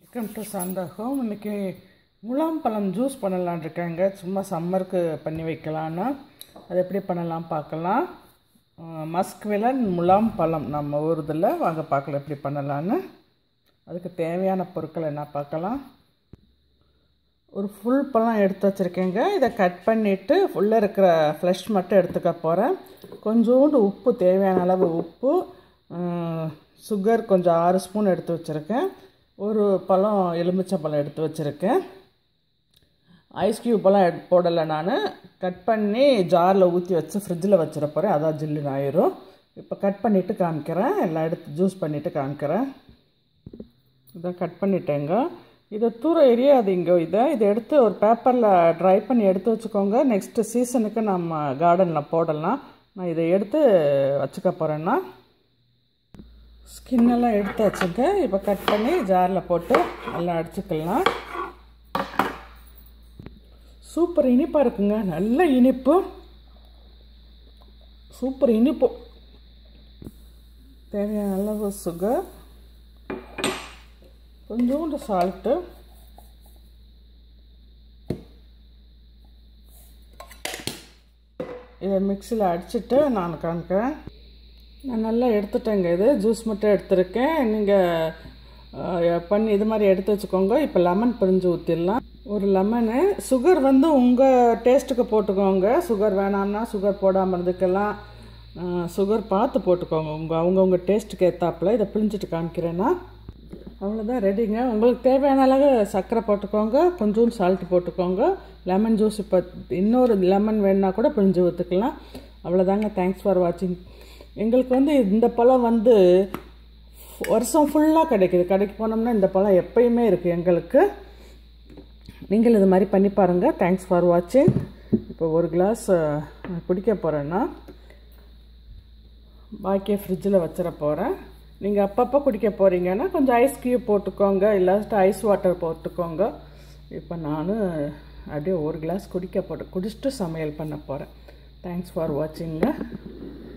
welcome to Shantha home இன்னைக்கு முலாம் பழம் ஜூஸ் பண்ணலான் இருக்காங்க சும்மா சம்மருக்கு பண்ணி வைக்கலான்னு அது எப்படி பண்ணலாம் பார்க்கலாம் மஸ்க் விலன் முலாம் பழம் நம்ம ஊர் இதில் வாங்க பார்க்கலாம் எப்படி பண்ணலான்னு அதுக்கு தேவையான பொருட்கள் என்ன பார்க்கலாம் ஒரு ஃபுல் பழம் எடுத்து வச்சுருக்கேங்க இதை கட் பண்ணிவிட்டு உள்ளே இருக்கிற ஃப்ளஷ் மட்டும் எடுத்துக்க போகிறேன் கொஞ்சோண்டு உப்பு தேவையான அளவு உப்பு சுகர் கொஞ்சம் ஆறு ஸ்பூன் எடுத்து வச்சுருக்கேன் ஒரு பழம் எலுமிச்சை பழம் எடுத்து வச்சுருக்கேன் ஐஸ் க்யூப்பெல்லாம் எட் போடலை நான் கட் பண்ணி ஜாரில் ஊற்றி வச்சு ஃப்ரிட்ஜில் வச்சிட போகிறேன் அதான் ஜில்லுன்னு ஆயிரும் இப்போ கட் பண்ணிவிட்டு காமிக்கிறேன் எல்லாம் எடுத்து ஜூஸ் பண்ணிவிட்டு காமிக்கிறேன் இதை கட் பண்ணிட்டேங்க இதை தூர எரியாதீங்க இதை இதை எடுத்து ஒரு பேப்பரில் ட்ரை பண்ணி எடுத்து வச்சுக்கோங்க நெக்ஸ்ட்டு சீசனுக்கு நம்ம கார்டனில் போடலாம் நான் இதை எடுத்து வச்சுக்க போகிறேன்னா ஸ்கின்னெல்லாம் எடுத்து வச்சுங்க இப்போ கட் பண்ணி ஜாரில் போட்டு நல்லா அடிச்சுக்கலாம் சூப்பர் இனிப்பாக இருக்குங்க நல்ல இனிப்பு சூப்பர் இனிப்பு தேவையான அளவு சுகர் கொஞ்சோண்டு சால்ட்டு இதை மிக்சியில் அடிச்சுட்டு நான் காமிக்கிறேன் நான் நல்லா எடுத்துட்டேங்க இது ஜூஸ் மட்டும் எடுத்திருக்கேன் நீங்கள் பண்ணி இது மாதிரி எடுத்து வச்சுக்கோங்க இப்போ லெமன் பிரிஞ்சு ஊற்றிடலாம் ஒரு லெமனு சுகர் வந்து உங்கள் டேஸ்ட்டுக்கு போட்டுக்கோங்க சுகர் வேணாம்னா சுகர் போடாமல் இருந்துக்கலாம் சுகர் பார்த்து போட்டுக்கோங்க உங்கள் அவங்கவுங்க டேஸ்ட்டுக்கு ஏற்றாப்புல இதை பிழிஞ்சிட்டு காமிக்கிறேன்னா அவ்வளோதான் ரெடிங்க உங்களுக்கு தேவையான அளவு சர்க்கரை போட்டுக்கோங்க கொஞ்சோண்டு சால்ட்டு போட்டுக்கோங்க லெமன் ஜூஸ் இப்போ இன்னொரு லெமன் வேணுன்னா கூட பிழிஞ்சு ஊற்றுக்கலாம் அவ்வளோதாங்க தேங்க்ஸ் ஃபார் வாட்சிங் எங்களுக்கு வந்து இந்த பழம் வந்து வருஷம் ஃபுல்லாக கிடைக்குது கடைக்கு போனோம்னா இந்த பழம் எப்பயுமே இருக்குது எங்களுக்கு நீங்கள் இது மாதிரி பண்ணி பாருங்கள் தேங்க்ஸ் ஃபார் வாட்சிங் இப்போ ஒரு கிளாஸ் குடிக்க போகிறேன்னா பாக்கியை ஃப்ரிட்ஜில் வச்சிட போகிறேன் நீங்கள் அப்பப்போ குடிக்க போகிறீங்கன்னா கொஞ்சம் ஐஸ் க்யூப் போட்டுக்கோங்க இல்லாட்ட ஐஸ் வாட்டர் போட்டுக்கோங்க இப்போ நான் அப்படியே ஒரு கிளாஸ் குடிக்க போட்டு குடிச்சிட்டு சமையல் பண்ண போகிறேன் தேங்க்ஸ் ஃபார் வாட்சிங்க